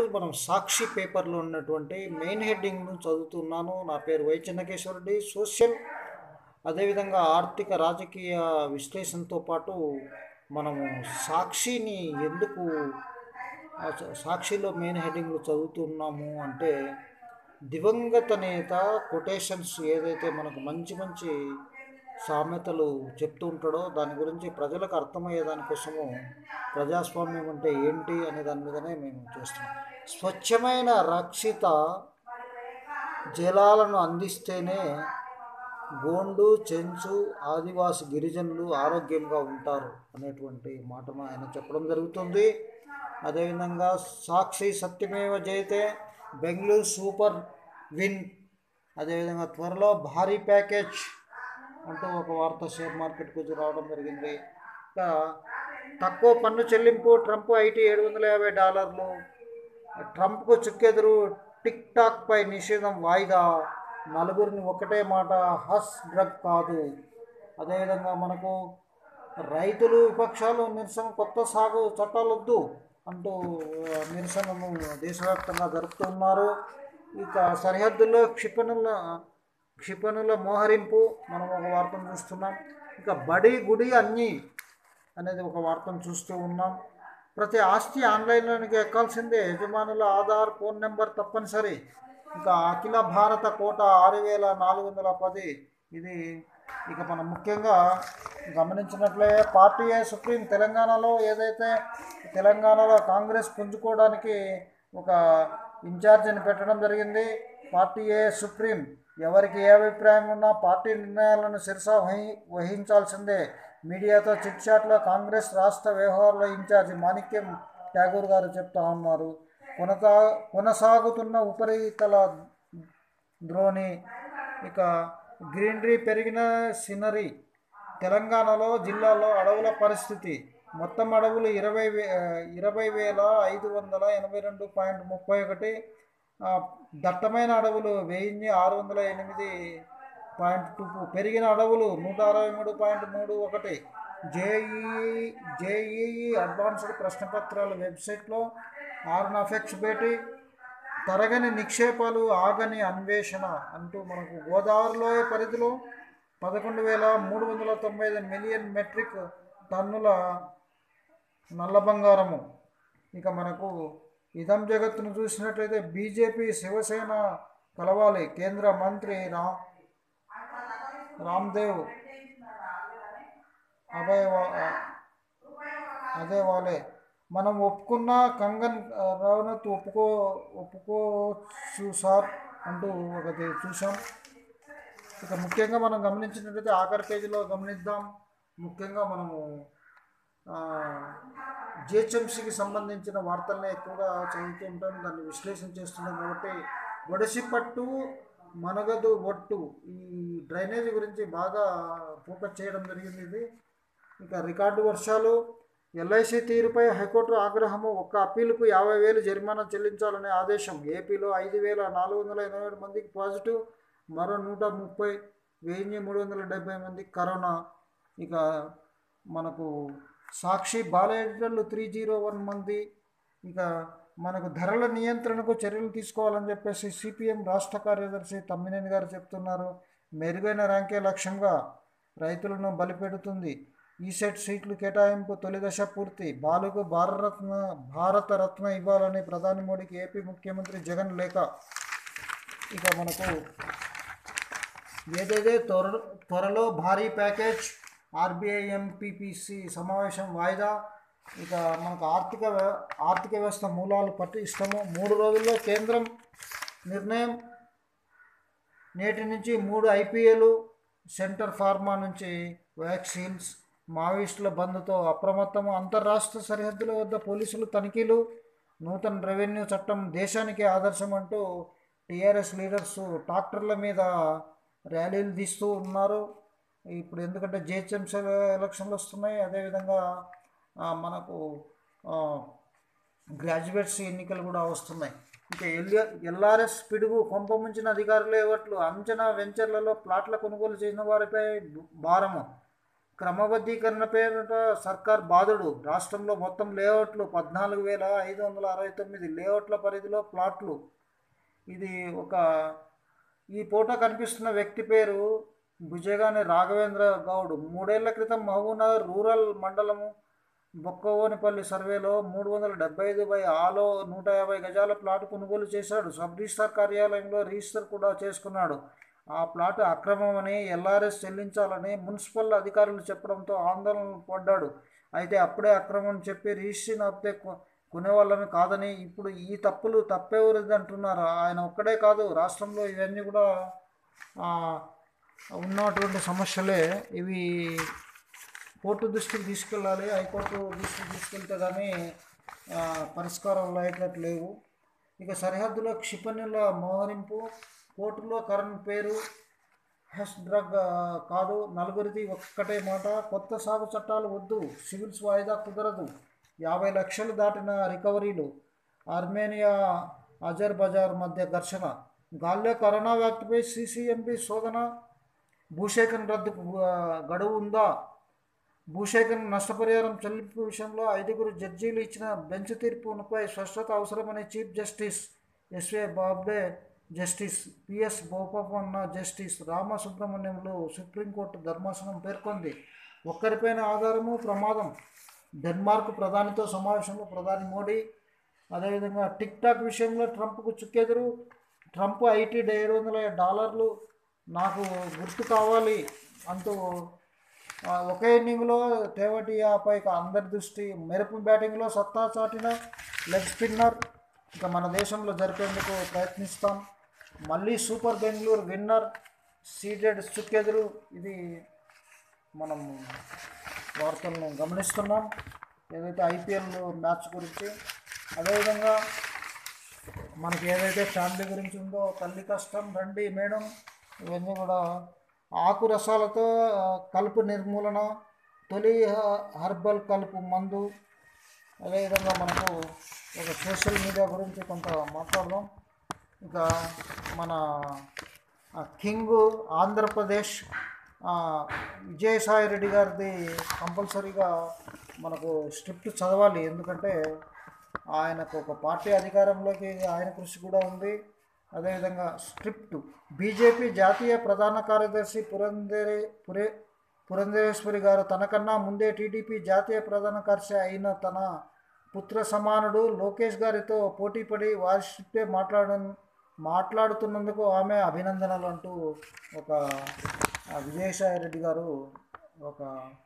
మనం సాక్షి పేపర్లో ఉన్నటువంటి మెయిన్ హెడ్డింగ్ను చదువుతున్నాను నా పేరు వై చెన్నకేశ్వరరెడ్డి సోషల్ అదేవిధంగా ఆర్థిక రాజకీయ విశ్లేషణతో పాటు మనము సాక్షిని ఎందుకు ఆ స- సాక్షిలో మెయిన్ హెడ్డింగ్లు చదువుతున్నాము అంటే దివంగత నేత కొటేషన్స్ ఏదైతే మనకు మంచి మంచి సామెతలు చెప్తూ ఉంటాడో దాని గురించి ప్రజలకు అర్థమయ్యే దానికోసము ప్రజాస్వామ్యం అంటే ఏంటి అనే దాని మీదనే మేము చేస్తున్నాం స్వచ్ఛమైన రక్షిత జలాలను అందిస్తేనే గోండు చెంచు ఆదివాసి గిరిజనులు ఆరోగ్యంగా ఉంటారు అనేటువంటి మాటను ఆయన చెప్పడం జరుగుతుంది అదేవిధంగా సాక్షి సత్యమేవ జయతే బెంగళూరు సూపర్ విన్ అదేవిధంగా త్వరలో భారీ ప్యాకేజ్ అంటూ ఒక వార్త షేర్ మార్కెట్ గురించి రావడం జరిగింది ఇంకా తక్కువ పన్ను చెల్లింపు ట్రంప్ ఐటీ ఏడు వందల యాభై డాలర్లు ట్రంప్కు చుక్కెదురు టిక్ టాక్ పై నిషేధం వాయిదా నలుగురిని ఒకటే మాట హస్ డ్రగ్ కాదు అదేవిధంగా మనకు రైతులు విపక్షాలు నిరసన కొత్త సాగు చట్టాలు వద్దు అంటూ ఆ, నిరసనను దేశవ్యాప్తంగా జరుపుతున్నారు ఇక సరిహద్దుల్లో క్షిపణుల క్షిపణుల మోహరింపు మనం ఒక వార్తను చూస్తున్నాం ఇక బడి గుడి అన్నీ అనేది ఒక వార్తను చూస్తూ ఉన్నాం ప్రతి ఆస్తి ఆన్లైన్లోనికి ఎక్కాల్సిందే యజమానుల ఆధార్ ఫోన్ నెంబర్ తప్పనిసరి ఇంకా అఖిల భారత కోట ఆరు వేల నాలుగు వందల పది ఇది ఇక మనం ముఖ్యంగా గమనించినట్లే పార్టీ సుప్రీం తెలంగాణలో ఏదైతే తెలంగాణలో కాంగ్రెస్ పుంజుకోవడానికి ఒక ఇన్ఛార్జిని పెట్టడం జరిగింది పార్టీ ఏ సుప్రీం ఎవరికి ఏ అభిప్రాయం ఉన్నా పార్టీ నిర్ణయాలను శిరసా వహి వహించాల్సిందే మీడియాతో చిట్ చాట్లో కాంగ్రెస్ రాష్ట్ర వ్యవహారాల ఇన్ఛార్జి మాణిక్యం ఠాగూర్ గారు చెప్తా ఉన్నారు కొనసా కొనసాగుతున్న ఉపరితల ద్రోణి ఇక గ్రీనరీ పెరిగిన సినరీ తెలంగాణలో జిల్లాలో అడవుల పరిస్థితి మొత్తం అడవులు ఇరవై వే ఇరవై వేల ఐదు వందల ఎనభై రెండు పాయింట్ ముప్పై ఒకటి ఆ, దట్టమైన అడవులు వెయ్యి ఆరు వందల ఎనిమిది పాయింట్ టూ పెరిగిన అడవులు నూట అరవై మూడు పాయింట్ మూడు ఒకటి జేఈ జేఈఈ అడ్వాన్స్డ్ ప్రశ్నపత్రాల వెబ్సైట్లో ఆర్న్ అఫెక్స్ భేటీ తరగని నిక్షేపాలు ఆగని అన్వేషణ అంటూ మనకు గోదావరిలో పరిధిలో పదకొండు వేల మూడు వందల తొంభై ఐదు మిలియన్ మెట్రిక్ టన్నుల నల్ల బంగారము ఇక మనకు ఇదం జగత్తును చూసినట్లయితే బీజేపీ శివసేన కలవాలి కేంద్ర మంత్రి రా రామ్దేవ్ అభయ్ వా- అదే వాళ్ళే మనం ఒప్పుకున్న కంగన్ ఆ, రనౌత్ ఒప్పుకో ఒప్పుకోవచ్చు సార్ అంటూ ఒకటి చూసాం ఇక ముఖ్యంగా మనం గమనించినట్లయితే ఆఖరి పేజీలో గమనిద్దాం ముఖ్యంగా మనము జిహెచ్ఎంసీకి సంబంధించిన వార్తల్ని ఎక్కువగా చదువుతూ ఉంటాం దాన్ని విశ్లేషణ చేస్తున్నాం కాబట్టి ఒడిసి పట్టు మనగదు ఒట్టు ఈ డ్రైనేజీ గురించి బాగా ఫోకస్ చేయడం జరిగింది ఇది ఇక రికార్డు వర్షాలు ఎల్ఐసి తీరుపై హైకోర్టు ఆగ్రహము ఒక్క అప్పీలుకు యాభై వేలు జరిమానా చెల్లించాలనే ఆదేశం ఏపీలో ఐదు వేల నాలుగు వందల ఎనభై ఏడు మందికి పాజిటివ్ మరో నూట ముప్పై వెయ్యి మూడు వందల డెబ్బై మంది కరోనా ఇక మనకు సాక్షి బాలెడ్లు త్రీ జీరో వన్ మంది ఇక మనకు ధరల నియంత్రణకు చర్యలు తీసుకోవాలని చెప్పేసి సిపిఎం రాష్ట్ర కార్యదర్శి తమ్మినేని గారు చెప్తున్నారు మెరుగైన ర్యాంకే లక్ష్యంగా రైతులను బలిపెడుతుంది ఈసెట్ సీట్లు కేటాయింపు తొలి దశ పూర్తి బాలుకు భారతరత్న భారతరత్న ఇవ్వాలని ప్రధాని మోడీకి ఏపీ ముఖ్యమంత్రి జగన్ లేఖ ఇక మనకు ఏదైతే త్వర త్వరలో భారీ ప్యాకేజ్ ఆర్బీఐ ఎంపీపీసీ సమావేశం వాయిదా ఇక మనకు ఆర్థిక వ్య- ఆర్థిక వ్యవస్థ మూలాలు పట్టిస్తాము మూడు రోజుల్లో కేంద్రం నిర్ణయం నేటి నుంచి మూడు ఐపీఎల్ సెంటర్ ఫార్మా నుంచి వ్యాక్సిన్స్ మావోయిస్టుల బంద్తో అప్రమత్తము అంతర్రాష్ట్ర సరిహద్దుల వద్ద పోలీసులు తనిఖీలు నూతన రెవెన్యూ చట్టం దేశానికి ఆదర్శం అంటూ టీఆర్ఎస్ లీడర్స్ ట్రాక్టర్ల మీద ర్యాలీలు తీస్తూ ఉన్నారు ఇప్పుడు ఎందుకంటే జిహెచ్ఎంసీ ఎలక్షన్లు వస్తున్నాయి అదేవిధంగా ఆ, మనకు ఆ, గ్రాడ్యుయేట్స్ ఎన్నికలు కూడా వస్తున్నాయి ఇంకా ఎల్ ఎల్ఆర్ఎస్ పిడుగు కొంపముంచిన అధికారులు ఏవట్లు అంచనా వెంచర్లలో ప్లాట్ల కొనుగోలు చేసిన వారిపై భారము క్రమబద్ధీకరణ పేరిట సర్కార్ బాధుడు రాష్ట్రంలో మొత్తం లేఅవుట్లు పద్నాలుగు వేల ఐదు వందల అరవై తొమ్మిది లేఅవుట్ల పరిధిలో ప్లాట్లు ఇది ఒక ఈ ఫోటో కనిపిస్తున్న వ్యక్తి పేరు భుజగాని రాఘవేంద్ర గౌడ్ మూడేళ్ల క్రితం మహబూబ్నగర్ రూరల్ మండలము బొక్కవోనిపల్లి సర్వేలో మూడు వందల డెబ్బై ఐదు బై ఆలో నూట యాభై గజాల ప్లాట్ కొనుగోలు చేశాడు సబ్ రిజిస్టార్ కార్యాలయంలో రిజిస్టర్ కూడా చేసుకున్నాడు ఆ ప్లాట్ అక్రమమని ఎల్ఆర్ఎస్ చెల్లించాలని మున్సిపల్ అధికారులు చెప్పడంతో ఆందోళన పడ్డాడు అయితే అప్పుడే అక్రమం చెప్పి రిజిస్ట్రేషన్ ఆపితే కొ- కొనేవాళ్ళని కాదని ఇప్పుడు ఈ తప్పులు తప్పెవరిది అంటున్నారు ఆయన ఒక్కడే కాదు రాష్ట్రంలో ఇవన్నీ కూడా ఆ, ఉన్నటువంటి సమస్యలే ఇవి కోర్టు దృష్టికి తీసుకెళ్ళాలి హైకోర్టు దృష్టికి తీసుకెళ్తే కానీ ఆ, పరిష్కారం అయ్యేటట్టు లేవు ఇక సరిహద్దులో క్షిపణుల మోహరింపు కోర్టులో కరణ్ పేరు హెస్ డ్రగ్ ఆ, కాదు నలుగురిది ఒక్కటే మాట కొత్త సాగు చట్టాలు వద్దు సివిల్స్ వాయిదా కుదరదు యాభై లక్షలు దాటిన రికవరీలు ఆర్మేనియా అజర్బజార్ మధ్య ఘర్షణ గాల్లో కరోనా వ్యాప్తిపై సీసీఎంపీ శోధన భూసేకరణ రద్దుకు ఆ, గడువు ఉందా భూసేకరణ నష్టపరిహారం చెల్లింపు విషయంలో ఐదుగురు జడ్జీలు ఇచ్చిన బెంచ్ తీర్పుపై స్పష్టత అవసరమని చీఫ్ జస్టిస్ ఎస్వే Bobde justice PS Bopanna justice రామసుబ్రహ్మణ్యంలు సుప్రీంకోర్టు ధర్మాసనం పేర్కొంది ఒక్కరిపైన ఆధారము ప్రమాదం డెన్మార్క్ ప్రధానితో సమావేశంలో ప్రధాని మోడీ అదేవిధంగా టిక్ టాక్ విషయంలో ట్రంప్కు చుక్కెదురు ట్రంప్ ఐటీ ఏడు వందల డాలర్లు నాకు గుర్తు కావాలి అంటూ ఆ, ఒకే ఇన్నింగ్లో తేవటియాపై అందరి దృష్టి మెరుపు బ్యాటింగ్లో సత్తా చాటిన లెగ్ స్పిన్నర్ ఇక మన దేశంలో జరిపేందుకు ప్రయత్నిస్తాం మళ్ళీ సూపర్ బెంగళూరు విన్నర్ సీడెడ్ చుక్కెదురు ఇది మనం వార్తలను గమనిస్తున్నాం ఏదైతే ఐపీఎల్ మ్యాచ్ గురించి అదేవిధంగా మనకి ఏదైతే ఫ్యామిలీ గురించి ఉందో తల్లి కష్టం రండి మేడం ఇవన్నీ కూడా ఆకు రసాలతో ఆ, కలుపు నిర్మూలన తొలి హ- హర్బల్ కలుపు మందు అదేవిధంగా మనకు ఒక సోషల్ మీడియా గురించి కొంత మాట్లాడదాం ఇక మన ఆ, కింగ్ ఆంధ్రప్రదేశ్ ఆ, విజయసాయి రెడ్డి గారిది కంపల్సరీగా మనకు స్క్రిప్ట్ చదవాలి ఎందుకంటే ఆయనకు ఒక పార్టీ అధికారంలోకి ఆయన కృషి కూడా ఉంది అదేవిధంగా స్క్రిప్ట్ బీజేపీ జాతీయ ప్రధాన కార్యదర్శి పురంధరే పురే పురంధరేశ్వరి గారు తనకన్నా ముందే టీడీపీ జాతీయ ప్రధాన కార్యదర్శి అయిన తన పుత్ర సమానుడు లోకేష్ గారితో పోటీపడి వారి స్క్రిప్టే మాట్లాడ మాట్లాడుతున్నందుకు ఆమె అభినందనలు అంటూ ఒక ఆ, విజయసాయి రెడ్డి గారు ఒక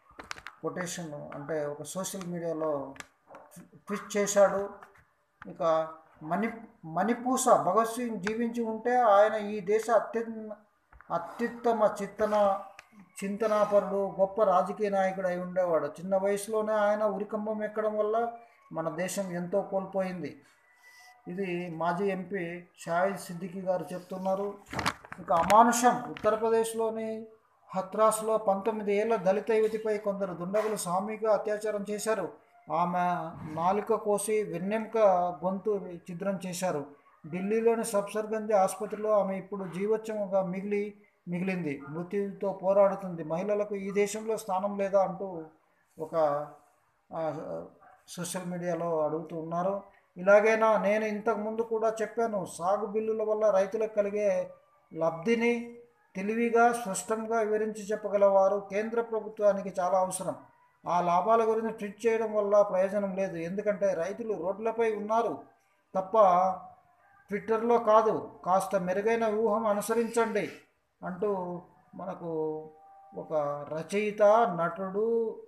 కొటేషన్ అంటే ఒక సోషల్ మీడియాలో ట్వీట్ చేశాడు ఇక మణి మణిపూస భగత్ సింగ్ జీవించి ఉంటే ఆయన ఈ దేశ అత్యున్న అత్యుత్తమ చిత్తన చింతనాపరుడు గొప్ప రాజకీయ నాయకుడు అయి ఉండేవాడు చిన్న వయసులోనే ఆయన ఉరికంబం ఎక్కడం వల్ల మన దేశం ఎంతో కోల్పోయింది ఇది మాజీ ఎంపీ షాహిద్ సిద్దికి గారు చెప్తున్నారు ఇక అమానుషం ఉత్తరప్రదేశ్లోని హత్రాస్లో పంతొమ్మిది ఏళ్ల దళిత యువతిపై కొందరు దుండగులు సామూహిక అత్యాచారం చేశారు ఆమె నాలుక కోసి వెన్నెముక గొంతు ఛిద్రం చేశారు ఢిల్లీలోని సబ్సర్గంజ్ ఆసుపత్రిలో ఆమె ఇప్పుడు జీవోత్సవంగా మిగిలి మిగిలింది మృత్యుతో పోరాడుతుంది మహిళలకు ఈ దేశంలో స్థానం లేదా అంటూ ఒక ఆ, సోషల్ మీడియాలో అడుగుతూ ఉన్నారు ఇలాగైనా నేను ఇంతకుముందు కూడా చెప్పాను సాగు బిల్లుల వల్ల రైతులకు కలిగే లబ్ధిని తెలివిగా స్పష్టంగా వివరించి చెప్పగలవారు కేంద్ర ప్రభుత్వానికి చాలా అవసరం ఆ లాభాల గురించి ట్వీట్ చేయడం వల్ల ప్రయోజనం లేదు ఎందుకంటే రైతులు రోడ్లపై ఉన్నారు తప్ప ట్విట్టర్లో కాదు కాస్త మెరుగైన వ్యూహం అనుసరించండి అంటూ మనకు ఒక రచయిత నటుడు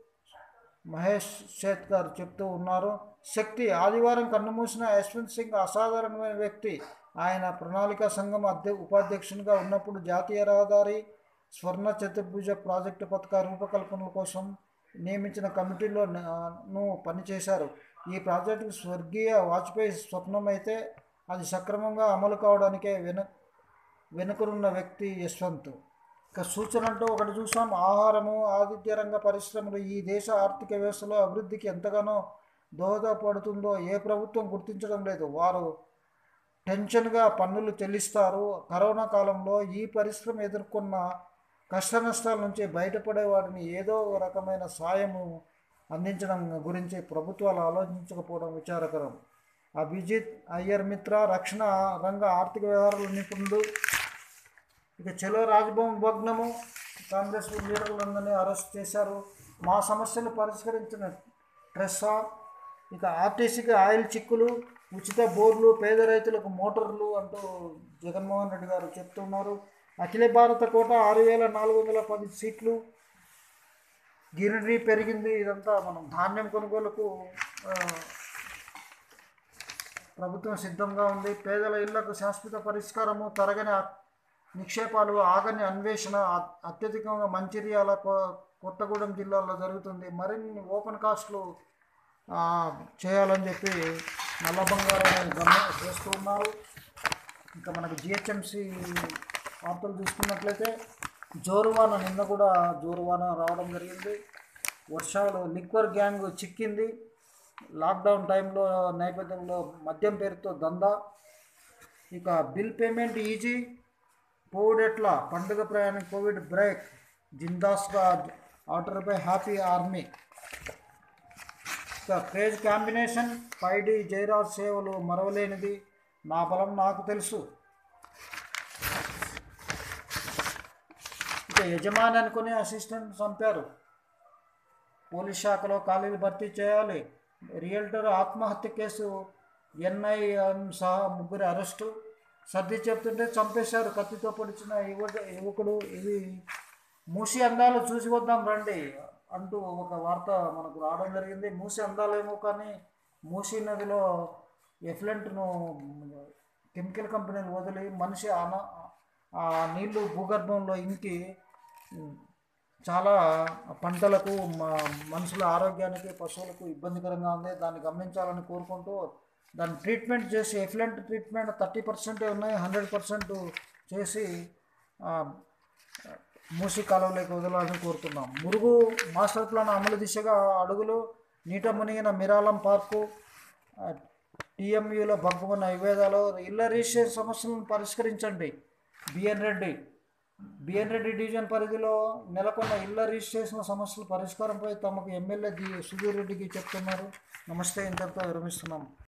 మహేష్ సేత్ గారు చెప్తూ ఉన్నారు శక్తి ఆదివారం కన్నుమూసిన యశ్వంత్ సింగ్ అసాధారణమైన వ్యక్తి ఆయన ప్రణాళిక సంఘం అధ్య ఉపాధ్యక్షునిగా ఉన్నప్పుడు జాతీయ రహదారి స్వర్ణ చతుర్భుజ ప్రాజెక్టు పథక రూపకల్పన కోసం నియమించిన కమిటీలో న- ను పనిచేశారు ఈ ప్రాజెక్టు స్వర్గీయ వాజ్పేయి స్వప్నం అయితే అది సక్రమంగా అమలు కావడానికే వెను వెనుకనున్న వ్యక్తి యశ్వంత్ ఇక సూచన అంటూ ఒకటి చూసాం ఆహారము ఆతిథ్య రంగ పరిశ్రమలు ఈ దేశ ఆర్థిక వ్యవస్థలో అభివృద్ధికి ఎంతగానో దోహదపడుతుందో ఏ ప్రభుత్వం గుర్తించడం లేదు వారు టెన్షన్గా పన్నులు చెల్లిస్తారు కరోనా కాలంలో ఈ పరిశ్రమ ఎదుర్కొన్న కష్ట నష్టాల నుంచి బయటపడే వాటిని ఏదో ఒక రకమైన సాయము అందించడం గురించి ప్రభుత్వాలు ఆలోచించకపోవడం విచారకరం అభిజిత్ అయ్యర్ మిత్ర రక్షణ రంగ ఆర్థిక వ్యవహారాల నిపుణుడు ఇక చెలో రాజ్భవన్ భగ్నము కాంగ్రెస్ లీడర్లందరినీ అరెస్ట్ చేశారు మా సమస్యలు పరిష్కరించిన ట్రెస్సా ఇక ఆర్టీసీకి ఆయిల్ చిక్కులు ఉచిత బోర్లు పేద రైతులకు మోటార్లు అంటూ జగన్మోహన్ రెడ్డి గారు చెప్తున్నారు అఖిల భారత కోట ఆరు వేల నాలుగు వందల పది సీట్లు గిరిడీ పెరిగింది ఇదంతా మనం ధాన్యం కొనుగోలుకు ఆ, ప్రభుత్వం సిద్ధంగా ఉంది పేదల ఇళ్లకు శాశ్వత పరిష్కారము తరగని అ- నిక్షేపాలు ఆగని అన్వేషణ అ- అత్యధికంగా మంచిర్యాల కొ- కొత్తగూడెం జిల్లాలో జరుగుతుంది మరిన్ని ఓపెన్ కాస్ట్లు ఆ, చేయాలని చెప్పి నల్ల బంగారం గమ చేస్తూ ఉన్నారు ఇంకా మనకు జిహెచ్ఎంసి వార్తలు చూసుకున్నట్లయితే జోరువాన నిన్న కూడా జోరువాన రావడం జరిగింది వర్షాలు లిక్వర్ గ్యాంగ్ చిక్కింది లాక్డౌన్ టైంలో నేపథ్యంలో మద్యం పేరుతో దందా ఇక బిల్ పేమెంట్ ఈజీ కోవిడ్ ఎట్లా పండుగ ప్రయాణం కోవిడ్ బ్రేక్ జిందాస్గా ఆర్డర్పై హ్యాపీ ఆర్మీ ఇక క్రేజ్ కాంబినేషన్ పైడి జయరాజ్ సేవలు మరవలేనిది నా బలం నాకు తెలుసు ఇక యజమాని అనుకుని అసిస్టెంట్ చంపారు పోలీస్ శాఖలో ఖాళీలు భర్తీ చేయాలి రియల్టర్ ఆత్మహత్య కేసు ఎన్ఐఎం సహా ముగ్గురు అరెస్టు సర్ది చెప్తుంటే చంపేశారు కత్తితో పొడిచిన యువ యువకుడు ఇది మూసి అందాలు చూసి వద్దాం రండి అంటూ ఒక వార్త మనకు రావడం జరిగింది మూసి అందాలేమో కానీ మూసీ నదిలో ఎఫ్లెంట్ను కెమికల్ కంపెనీలు వదిలి మనిషి అన ఆ నీళ్లు భూగర్భంలో ఇంకి చాలా పంటలకు మ- మనుషుల ఆరోగ్యానికి పశువులకు ఇబ్బందికరంగా ఉంది దాన్ని గమనించాలని కోరుకుంటూ దాన్ని ట్రీట్మెంట్ చేసి ఎఫ్లెంట్ ట్రీట్మెంట్ థర్టీ పర్సెంటే ఉన్నాయి హండ్రెడ్ పర్సెంట్ చేసి ఆ, మూసి కాలువలోకి వదలాలని కోరుతున్నాం మురుగు మాస్టర్ ప్లాన్ అమలు దిశగా అడుగులు నీట మునిగిన మిరాలం పార్కు ఆ, టీఎంయూలో భగ్గుమన్న విభేదాలు ఇళ్ల రిజిస్ట్రేషన్ సమస్యలను పరిష్కరించండి B N Reddy B N Reddy division పరిధిలో నెలకొన్న ఇళ్ల రిజిస్ట్రేషన్ సమస్యల పరిష్కారంపై తమకు ఎమ్మెల్యే ది సుధీర్ రెడ్డికి చెప్తున్నారు నమస్తే ఇంతటితో విరమిస్తున్నాం